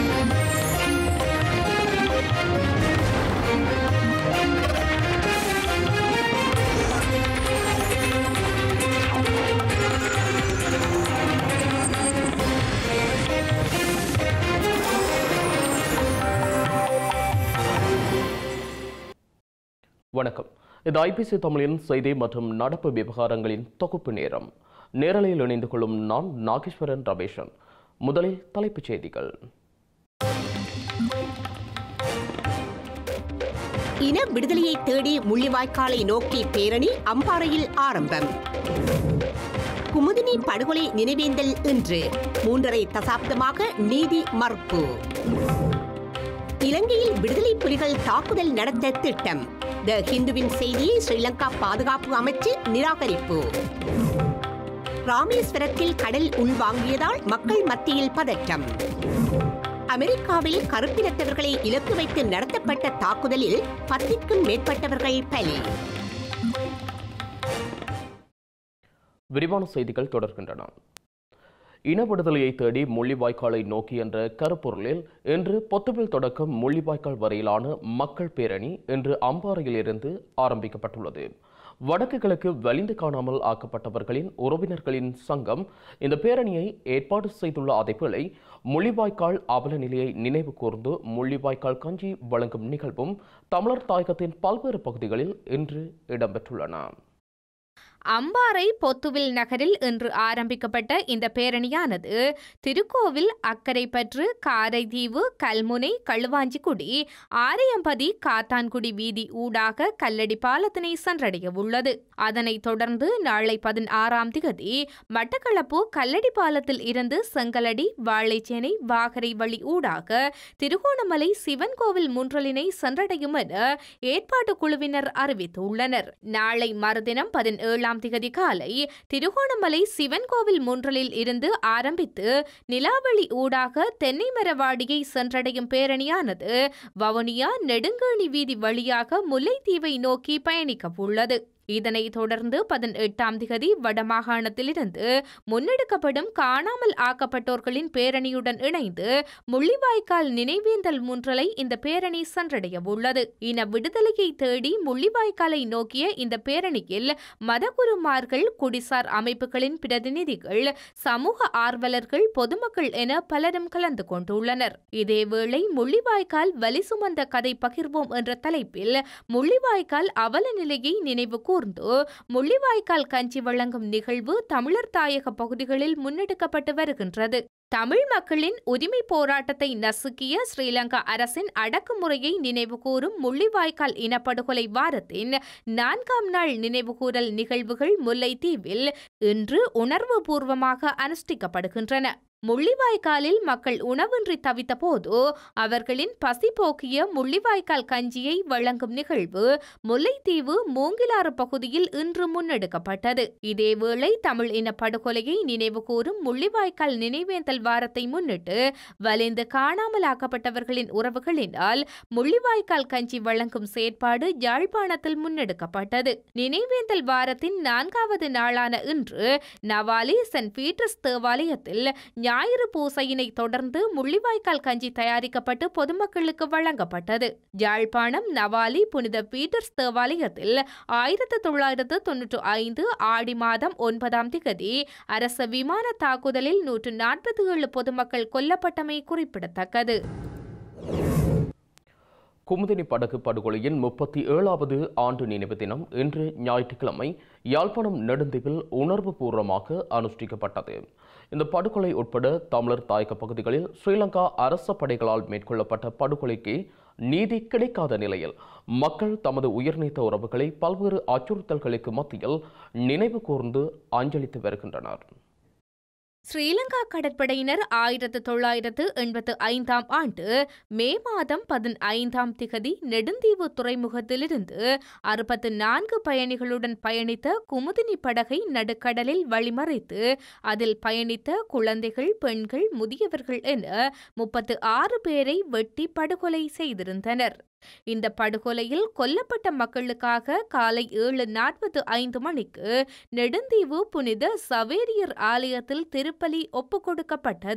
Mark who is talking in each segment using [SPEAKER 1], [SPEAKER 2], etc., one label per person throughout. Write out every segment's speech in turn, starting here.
[SPEAKER 1] வணக்கம் இது ஐபிசி தமிழின் செய்தி மற்றும் நடப்பு விவகாரங்களின் தொகுப்பு நேரம் நேரலையில் இணைந்து கொள்ளும் நான் நாகேஸ்வரன் ரமேஷன் முதலில் தலைப்புச் செய்திகள்
[SPEAKER 2] இன விடுதலையை தேடி முள்ளிவாய்க்காலை நோக்கி பேரணி அம்பாறையில் ஆரம்பம் குமுதினி படுகொலை நினைவேந்தல் இன்று மூன்றரை தசாப்தமாக நீதி மறுப்பு இலங்கையில் விடுதலை புலிகள் தாக்குதல் நடத்த திட்டம் த ஹிந்துவின் செய்தியை ஸ்ரீலங்கா பாதுகாப்பு அமைச்சு நிராகரிப்பு ராமேஸ்வரத்தில் கடல் உள்வாங்கியதால் மக்கள் மத்தியில் பதற்றம் அமெரிக்காவில் கருப்பினத்தவர்களை இலக்கு வைத்து நடத்தப்பட்ட தாக்குதலில் பத்திற்கும் மேற்பட்டவர்கள் பலி
[SPEAKER 1] விரிவான செய்திகள் தொடர்கின்றன இன விடுதலையை தேடி முள்ளிவாய்க்காலை நோக்கி என்ற கருப்பொருளில் இன்று பொத்துவில் தொடக்கம் முள்ளிவாய்க்கால் வரையிலான மக்கள் பேரணி இன்று அம்பாறையில் இருந்து ஆரம்பிக்கப்பட்டுள்ளது வடக்கு கிழக்கு வலிந்து காணாமல் ஆக்கப்பட்டவர்களின் உறவினர்களின் சங்கம் இந்த பேரணியை ஏற்பாடு செய்துள்ள அதேவேளை முள்ளிவாய்க்கால் அவல நிலையை நினைவு கூர்ந்து முள்ளிவாய்க்கால் கஞ்சி வழங்கும் நிகழ்வும் தமிழர் தாயகத்தின் பல்வேறு பகுதிகளில் இன்று இடம்பெற்றுள்ளன
[SPEAKER 3] அம்பாறை பொத்துவில் நகரில் இன்று ஆரம்பிக்கப்பட்ட இந்த பேரணியானது திருக்கோவில் அக்கரைப்பற்று காரைதீவு கல்முனை களுவாஞ்சிக்குடி ஆரையம்பதி காத்தான்குடி வீதி ஊடாக கல்லடி பாலத்தினை சென்றடைய உள்ளது அதனைத் தொடர்ந்து நாளை பதினாறாம் திகதி மட்டக்களப்பு கல்லடி பாலத்தில் இருந்து செங்கலடி வாழைச்சேனை வாகரை வழி ஊடாக திருகோணமலை சிவன் கோவில் முன்றலினை சென்றடையும் என ஏற்பாட்டு குழுவினர் அறிவித்துள்ளனர் நாளை மறுதினம் பதினேழாம் ஏழாம் திகதி காலை திருகோணமலை சிவன் கோவில் முன்றலில் இருந்து ஆரம்பித்து நிலாவளி ஊடாக தென்னை மரவாடியை சென்றடையும் பேரணியானது வவுனியா நெடுங்கேணி வீதி வழியாக முல்லைத்தீவை நோக்கி பயணிக்க உள்ளது இதனைத் தொடர்ந்து பதினெட்டாம் திகதி வடமாகாணத்திலிருந்து முன்னெடுக்கப்படும் காணாமல் ஆக்கப்பட்டோர்களின் பேரணியுடன் இணைந்து முள்ளிவாய்க்கால் நினைவேந்தல் முன்றலை இந்த பேரணி சென்றடைய உள்ளது இன விடுதலையை தேடி முள்ளிவாய்க்காலை நோக்கிய இந்த பேரணியில் மதகுருமார்கள் குடிசார் அமைப்புகளின் பிரதிநிதிகள் சமூக ஆர்வலர்கள் பொதுமக்கள் என பலரும் கலந்து கொண்டுள்ளனர் இதேவேளை முள்ளிவாய்க்கால் வலி சுமந்த கதை பகிர்வோம் என்ற தலைப்பில் முள்ளிவாய்க்கால் அவல நிலையை நினைவு கூர்ந்து முள்ளிவாய்க்கால் கஞ்சி வழங்கும் நிகழ்வு தமிழர் தாயக பகுதிகளில் முன்னெடுக்கப்பட்டு வருகின்றது தமிழ் மக்களின் உரிமை போராட்டத்தை நசுக்கிய ஸ்ரீலங்கா அரசின் அடக்குமுறையை நினைவுகூரும் முள்ளிவாய்க்கால் இனப்படுகொலை வாரத்தின் நான்காம் நாள் நினைவுகூரல் நிகழ்வுகள் முல்லைத்தீவில் இன்று உணர்வுபூர்வமாக அனுஷ்டிக்கப்படுகின்றன முள்ளிவாய்க்காலில் மக்கள் உணவின்றி தவித்த போது அவர்களின் பசி போக்கிய முள்ளிவாய்க்கால் கஞ்சியை வழங்கும் நிகழ்வு முல்லைத்தீவு மூங்கிலாறு பகுதியில் இன்று முன்னெடுக்கப்பட்டது இதேவேளை தமிழ் இன படுகொலையை நினைவுகூரும் முள்ளிவாய்க்கால் நினைவேந்தல் வாரத்தை முன்னிட்டு வலிந்து காணாமலாக்கப்பட்டவர்களின் உறவுகளினால் முள்ளிவாய்க்கால் கஞ்சி வழங்கும் செயற்பாடு யாழ்ப்பாணத்தில் முன்னெடுக்கப்பட்டது நினைவேந்தல் வாரத்தின் நான்காவது நாளான இன்று நவாலி சென்ட் பீட்டர்ஸ் தேவாலயத்தில் ஞாயிறு பூசையினை தொடர்ந்து முள்ளிவாய்க்கால் கஞ்சி தயாரிக்கப்பட்டு பொதுமக்களுக்கு வழங்கப்பட்டது யாழ்ப்பாணம் நவாலி புனித பீட்டர்ஸ் தேவாலயத்தில் ஆயிரத்து தொள்ளாயிரத்து தொன்னூற்று ஐந்து ஆடி மாதம் ஒன்பதாம் திகதி அரச விமான தாக்குதலில் நூற்று நாற்பத்தி ஏழு பொதுமக்கள் கொல்லப்பட்டமை குறிப்பிடத்தக்கது
[SPEAKER 1] குமுதினி படகு படுகொலையின் முப்பத்தி ஏழாவது ஆண்டு நினைவு தினம் இன்று ஞாயிற்றுக்கிழமை யாழ்ப்பாணம் நெடுந்தீவில் உணர்வு பூர்வமாக அனுஷ்டிக்கப்பட்டது இந்த படுகொலை உட்பட தமிழர் தாயக பகுதிகளில் ஸ்ரீலங்கா அரச படைகளால் மேற்கொள்ளப்பட்ட படுகொலைக்கு நீதி கிடைக்காத நிலையில் மக்கள் தமது உயிர்நீத்த உறவுகளை பல்வேறு அச்சுறுத்தல்களுக்கு மத்தியில் நினைவு கூர்ந்து அஞ்சலித்து வருகின்றனர்
[SPEAKER 3] ஸ்ரீலங்கா கடற்படையினர் ஆயிரத்து தொள்ளாயிரத்து எண்பத்து ஐந்தாம் ஆண்டு மே மாதம் பதினைந்தாம் திகதி நெடுந்தீவு துறைமுகத்திலிருந்து அறுபத்து நான்கு பயணிகளுடன் பயணித்த குமுதினி படகை நடுக்கடலில் வழிமறைத்து அதில் பயணித்த குழந்தைகள் பெண்கள் முதியவர்கள் என முப்பத்து ஆறு பேரை வெட்டி படுகொலை செய்திருந்தனர் இந்த படுகொலையில் கொல்லப்பட்ட மக்களுக்காக காலை ஏழு நாற்பத்து ஐந்து மணிக்கு நெடுந்தீவு புனித சவேரியர் ஆலயத்தில் திருப்பலி ஒப்புக்கொடுக்கப்பட்டது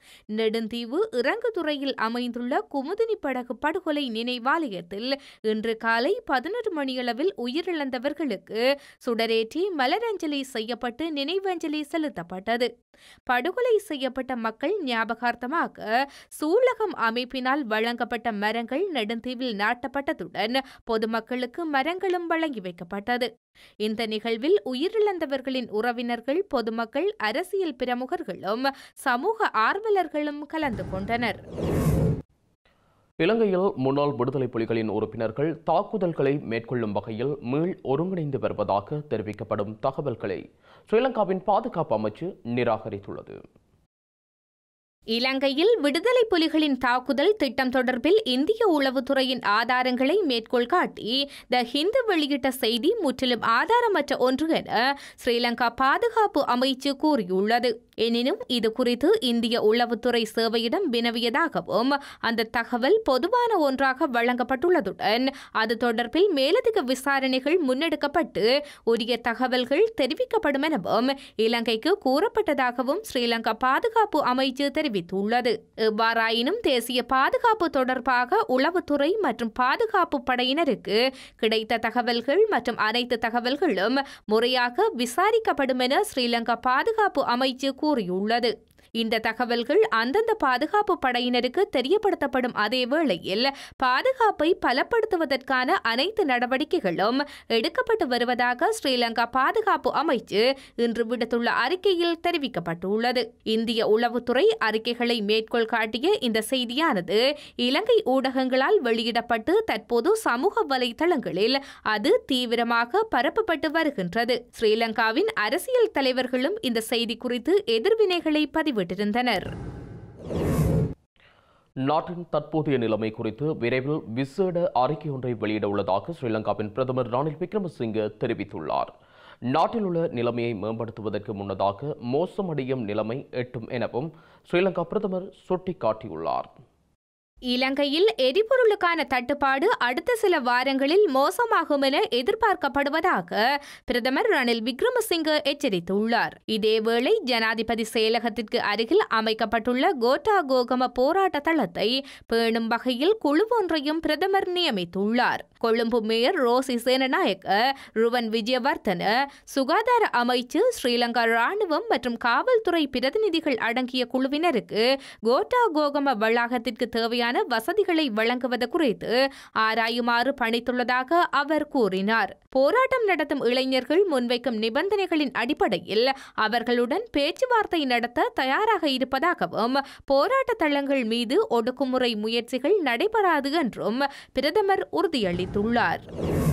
[SPEAKER 3] நெடுந்தீவு இறங்குதுறையில் அமைந்துள்ள குமுதினி படகு படுகொலை நினைவாலயத்தில் இன்று காலை பதினொரு மணியளவில் உயிரிழந்தவர்களுக்கு சுடரேற்றி மலரஞ்சலி செய்யப்பட்டு நினைவஞ்சலி செலுத்தப்பட்டது படுகொலை செய்யப்பட்ட மக்கள் ஞாபகார்த்தமாக சூலகம் அமைப்பினால் வழங்கப்பட்ட மரங்கள் நெடுந்தீவில் நாட்டப்பட்டதுடன் பொதுமக்களுக்கு மரங்களும் வழங்கி வைக்கப்பட்டது இந்த நிகழ்வில் உயிரிழந்தவர்களின் உறவினர்கள் பொதுமக்கள் அரசியல் பிரமுகர்களும் சமூக ஆர்வலர்களும் கலந்து கொண்டனர்
[SPEAKER 1] இலங்கையில் முன்னாள் விடுதலை புலிகளின் உறுப்பினர்கள் தாக்குதல்களை மேற்கொள்ளும் வகையில் மீள் ஒருங்கிணைந்து வருவதாக தெரிவிக்கப்படும் தகவல்களை ஸ்ரீலங்காவின் பாதுகாப்பு அமைச்சு நிராகரித்துள்ளது
[SPEAKER 3] இலங்கையில் விடுதலை புலிகளின் தாக்குதல் திட்டம் தொடர்பில் இந்திய உளவுத்துறையின் ஆதாரங்களை மேற்கோள் காட்டி த ஹிந்து வெளியிட்ட செய்தி முற்றிலும் ஆதாரமற்ற ஒன்று என ஸ்ரீலங்கா பாதுகாப்பு அமைச்சு கூறியுள்ளது எனினும் இது குறித்து இந்திய உளவுத்துறை சேவையிடம் வினவியதாகவும் அந்த தகவல் பொதுவான ஒன்றாக வழங்கப்பட்டுள்ளதுடன் அது தொடர்பில் மேலதிக விசாரணைகள் முன்னெடுக்கப்பட்டு உரிய தகவல்கள் தெரிவிக்கப்படும் எனவும் இலங்கைக்கு கூறப்பட்டதாகவும் ஸ்ரீலங்கா பாதுகாப்பு அமைச்சு தெரிவித்துள்ளது எவ்வாறாயினும் தேசிய பாதுகாப்பு தொடர்பாக உளவுத்துறை மற்றும் பாதுகாப்பு படையினருக்கு கிடைத்த தகவல்கள் மற்றும் அனைத்து தகவல்களும் முறையாக விசாரிக்கப்படும் என ஸ்ரீலங்கா பாதுகாப்பு அமைச்சு கூறியுள்ளது இந்த தகவல்கள் அந்தந்த பாதுகாப்பு படையினருக்கு தெரியப்படுத்தப்படும் அதே வேளையில் பாதுகாப்பை பலப்படுத்துவதற்கான அனைத்து நடவடிக்கைகளும் எடுக்கப்பட்டு வருவதாக ஸ்ரீலங்கா பாதுகாப்பு அமைச்சு இன்று விடுத்துள்ள அறிக்கையில் தெரிவிக்கப்பட்டுள்ளது இந்திய உளவுத்துறை அறிக்கைகளை மேற்கோள் காட்டிய இந்த செய்தியானது இலங்கை ஊடகங்களால் வெளியிடப்பட்டு தற்போது சமூக வலைதளங்களில் அது தீவிரமாக பரப்பப்பட்டு வருகின்றது ஸ்ரீலங்காவின் அரசியல் தலைவர்களும் இந்த செய்தி குறித்து எதிர்வினைகளை பதிவிட்டிருந்தனர்
[SPEAKER 1] நாட்டின் தற்போதைய நிலைமை குறித்து விரைவில் விசேட அறிக்கை ஒன்றை வெளியிட உள்ளதாக ஸ்ரீலங்காவின் பிரதமர் ரணில் விக்ரமசிங்கே தெரிவித்துள்ளார் நாட்டில் உள்ள நிலைமையை மேம்படுத்துவதற்கு முன்னதாக மோசமடையும் நிலைமை எட்டும் எனவும் ஸ்ரீலங்கா பிரதமர் சுட்டிக்காட்டியுள்ளார்
[SPEAKER 3] இலங்கையில் எரிபொருளுக்கான தட்டுப்பாடு அடுத்த சில வாரங்களில் மோசமாகும் என எதிர்பார்க்கப்படுவதாக பிரதமர் ரணில் விக்ரமசிங்கே எச்சரித்துள்ளார் இதேவேளை ஜனாதிபதி செயலகத்திற்கு அருகில் அமைக்கப்பட்டுள்ள கோட்டா கோகம போராட்ட தளத்தை பேணும் வகையில் குழு ஒன்றையும் பிரதமர் நியமித்துள்ளார் கொழும்பு மேயர் ரோசி சேனநாயக்க ருவன் விஜயவர்தன சுகாதார அமைச்சு ஸ்ரீலங்கா ராணுவம் மற்றும் காவல்துறை பிரதிநிதிகள் அடங்கிய குழுவினருக்கு கோட்டா கோகம வளாகத்திற்கு தேவையான வசதிகளை வழங்குவது குறித்து ஆராயுமாறு பணித்துள்ளதாக அவர் கூறினார் போராட்டம் நடத்தும் இளைஞர்கள் முன்வைக்கும் நிபந்தனைகளின் அடிப்படையில் அவர்களுடன் பேச்சுவார்த்தை நடத்த தயாராக இருப்பதாகவும் போராட்ட தளங்கள் மீது ஒடுக்குமுறை முயற்சிகள் நடைபெறாது என்றும் பிரதமர் உறுதியளித்துள்ளார்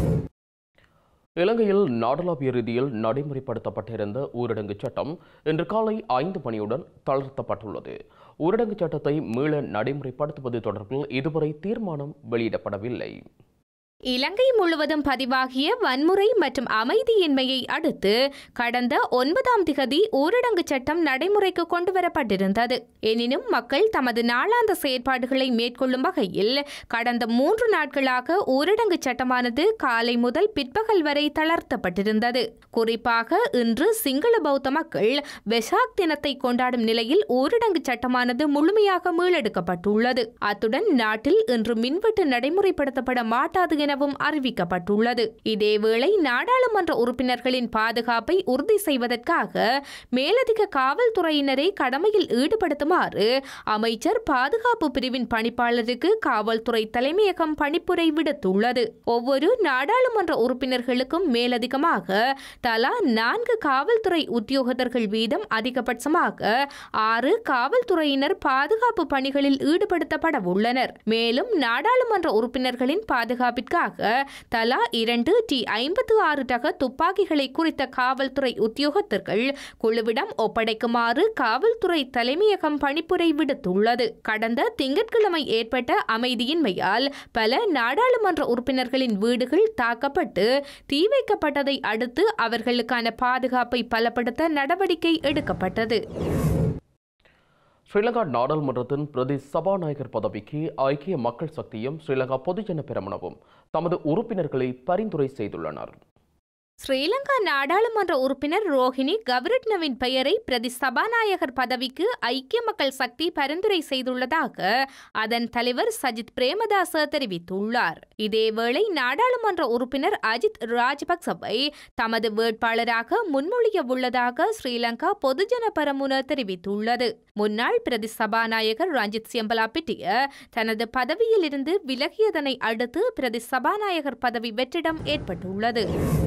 [SPEAKER 1] இலங்கையில் நாடளாவிய ரீதியில் நடைமுறைப்படுத்தப்பட்டிருந்த ஊரடங்கு சட்டம் இன்று காலை ஐந்து மணியுடன் தளர்த்தப்பட்டுள்ளது ஊரடங்கு சட்டத்தை மீள நடைமுறைப்படுத்துவது தொடர்பில் இதுவரை தீர்மானம் வெளியிடப்படவில்லை
[SPEAKER 3] இலங்கை முழுவதும் பதிவாகிய வன்முறை மற்றும் அமைதியின்மையை அடுத்து கடந்த ஒன்பதாம் திகதி ஊரடங்கு சட்டம் நடைமுறைக்கு கொண்டுவரப்பட்டிருந்தது எனினும் மக்கள் தமது நாளாந்த செயற்பாடுகளை மேற்கொள்ளும் வகையில் கடந்த மூன்று நாட்களாக ஊரடங்கு சட்டமானது காலை முதல் பிற்பகல் வரை தளர்த்தப்பட்டிருந்தது குறிப்பாக இன்று சிங்கள பௌத்த மக்கள் வெசாக் தினத்தை கொண்டாடும் நிலையில் ஊரடங்கு சட்டமானது முழுமையாக மீளெடுக்கப்பட்டுள்ளது அத்துடன் நாட்டில் இன்று மின்வெட்டு நடைமுறைப்படுத்தப்பட மாட்டாது எனவும் அறிவிக்கப்பட்டுள்ளது இதேவேளை நாடாளுமன்ற உறுப்பினர்களின் பாதுகாப்பை உறுதி செய்வதற்காக மேலதிக காவல்துறையினரை கடமையில் ஈடுபடுத்துமாறு அமைச்சர் பாதுகாப்பு பிரிவின் பணிப்பாளருக்கு காவல்துறை தலைமையகம் பணிப்புரை விடுத்துள்ளது ஒவ்வொரு நாடாளுமன்ற உறுப்பினர்களுக்கும் மேலதிகமாக தலா நான்கு காவல்துறை உத்தியோகத்தர்கள் வீதம் அதிகபட்சமாக ஆறு காவல்துறையினர் பாதுகாப்பு பணிகளில் ஈடுபடுத்தப்பட உள்ளனர் மேலும் நாடாளுமன்ற உறுப்பினர்களின் பாதுகாப்பிற்காக தலா இரண்டு டி ஐம்பத்து ஆறு ரக துப்பாக்கிகளை குறித்த காவல்துறை உத்தியோகத்தர்கள் குழுவிடம் ஒப்படைக்குமாறு காவல்துறை தலைமையகம் பணிப்புரை விடுத்துள்ளது கடந்த திங்கட்கிழமை ஏற்பட்ட அமைதியின்மையால் பல நாடாளுமன்ற உறுப்பினர்களின் வீடுகள் தாக்கப்பட்டு தீ வைக்கப்பட்டதை அடுத்து அவர்களுக்கான பாதுகாப்பை பலப்படுத்த நடவடிக்கை எடுக்கப்பட்டது
[SPEAKER 1] ஸ்ரீலங்கா நாடாளுமன்றத்தின் பிரதி சபாநாயகர் பதவிக்கு ஐக்கிய மக்கள் சக்தியும் ஸ்ரீலங்கா பொதுஜன பெரமுனவும் தமது உறுப்பினர்களை பரிந்துரை செய்துள்ளனர்
[SPEAKER 3] ஸ்ரீலங்கா நாடாளுமன்ற உறுப்பினர் ரோஹிணி கவரட்னவின் பெயரை பிரதி சபாநாயகர் பதவிக்கு ஐக்கிய மக்கள் சக்தி பரிந்துரை செய்துள்ளதாக அதன் தலைவர் சஜித் பிரேமதாச தெரிவித்துள்ளார் இதேவேளை நாடாளுமன்ற உறுப்பினர் அஜித் ராஜபக்சவை தமது வேட்பாளராக முன்மொழிய உள்ளதாக ஸ்ரீலங்கா பொதுஜன பரமுன தெரிவித்துள்ளது முன்னாள் பிரதி சபாநாயகர் ரஞ்சித் சியம்பலாபிட்டிய தனது பதவியிலிருந்து விலகியதனை அடுத்து பிரதி சபாநாயகர் பதவி வெற்றிடம் ஏற்பட்டுள்ளது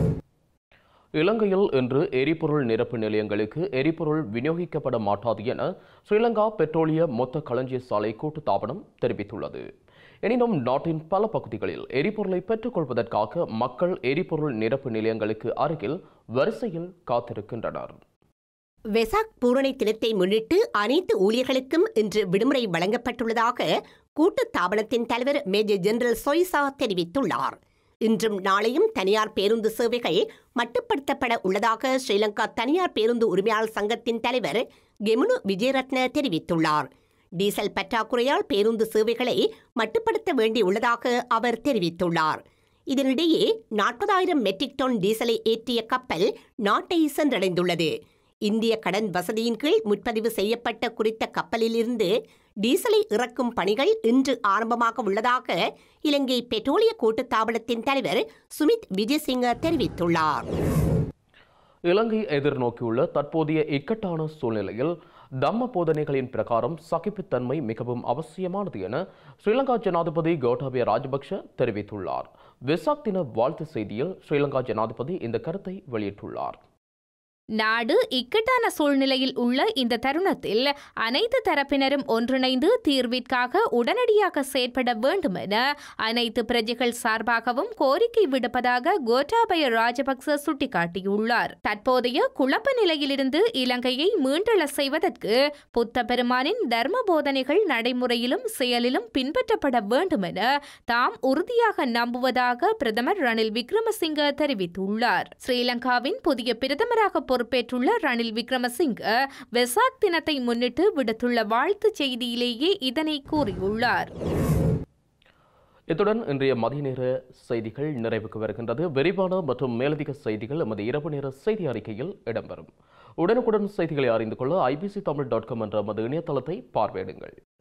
[SPEAKER 1] இலங்கையில் இன்று எரிபொருள் நிரப்பு நிலையங்களுக்கு எரிபொருள் விநியோகிக்கப்பட மாட்டாது என ஸ்ரீலங்கா பெட்ரோலிய மொத்த களஞ்சிய சாலை கூட்டுத்தாபனம் தெரிவித்துள்ளது எனினும் நாட்டின் பல பகுதிகளில் எரிபொருளை பெற்றுக்கொள்வதற்காக மக்கள் எரிபொருள் நிரப்பு நிலையங்களுக்கு அருகில் வரிசையில் காத்திருக்கின்றனர்
[SPEAKER 2] வெசாக் பூரணை தினத்தை முன்னிட்டு அனைத்து ஊழியர்களுக்கும் இன்று விடுமுறை வழங்கப்பட்டுள்ளதாக கூட்டுத் தாபனத்தின் தலைவர் மேஜர் ஜெனரல் சொய்சா தெரிவித்துள்ளார் இன்றும் நாளையும் தனியார் பேருந்து சேவைகள் மட்டுப்படுத்தப்பட உள்ளதாக ஸ்ரீலங்கா தனியார் பேருந்து உரிமையாளர் சங்கத்தின் தலைவர் கெமுனு விஜயரத்ன தெரிவித்துள்ளார் டீசல் பற்றாக்குறையால் பேருந்து சேவைகளை மட்டுப்படுத்த வேண்டியுள்ளதாக அவர் தெரிவித்துள்ளார் இதனிடையே நாற்பதாயிரம் மெட்ரிக் டன் டீசலை ஏற்றிய கப்பல் நாட்டை சென்றடைந்துள்ளது இந்திய கடன் வசதியின் கீழ் முன்பதிவு செய்யப்பட்ட குறித்த கப்பலிலிருந்து டீசலை இறக்கும் பணிகள் இன்று ஆரம்பமாக உள்ளதாக இலங்கை பெட்ரோலிய கூட்டுத்தாபனத்தின் தலைவர் சுமித் விஜயசிங்க தெரிவித்துள்ளார்
[SPEAKER 1] இலங்கை எதிர்நோக்கியுள்ள தற்போதைய இக்கட்டான சூழ்நிலையில் தம்ம போதனைகளின் பிரகாரம் சகிப்புத்தன்மை மிகவும் அவசியமானது என ஸ்ரீலங்கா ஜனாதிபதி கோட்டாபய ராஜபக்ஷ தெரிவித்துள்ளார் வெசாக் தின வாழ்த்து செய்தியில் ஸ்ரீலங்கா ஜனாதிபதி இந்த கருத்தை வெளியிட்டுள்ளார்
[SPEAKER 3] நாடு இக்கட்டான சூழ்நிலையில் உள்ள இந்த தருணத்தில் அனைத்து தரப்பினரும் ஒன்றிணைந்து தீர்விற்காக உடனடியாக செயற்பட வேண்டும் என அனைத்து பிரஜைகள் சார்பாகவும் கோரிக்கை விடுப்பதாக கோட்டாபய ராஜபக்ச சுட்டிக்காட்டியுள்ளார் தற்போதைய குழப்ப நிலையிலிருந்து இலங்கையை மீண்டெழ செய்வதற்கு புத்த பெருமானின் தர்ம போதனைகள் நடைமுறையிலும் செயலிலும் பின்பற்றப்பட வேண்டும் என தாம் உறுதியாக நம்புவதாக பிரதமர் ரணில் விக்ரமசிங்க தெரிவித்துள்ளார் ஸ்ரீலங்காவின் புதிய பிரதமராக பொறுப்பேற்றுள்ள ரணில் விக்ரமசிங்க வெசாக் தினத்தை முன்னிட்டு விடுத்துள்ள வாழ்த்துச் செய்தியிலேயே இதனை கூறியுள்ளார்
[SPEAKER 1] இத்துடன் இன்றைய மதிய நேர செய்திகள் நிறைவுக்கு வருகின்றது விரிவான மற்றும் மேலதிக செய்திகள் எமது இரவு நேர செய்தி அறிக்கையில் இடம்பெறும் உடனுக்குடன் செய்திகளை அறிந்து கொள்ள ஐபிசி தமிழ் டாட் காம் என்ற எமது இணையதளத்தை பார்வையிடுங்கள்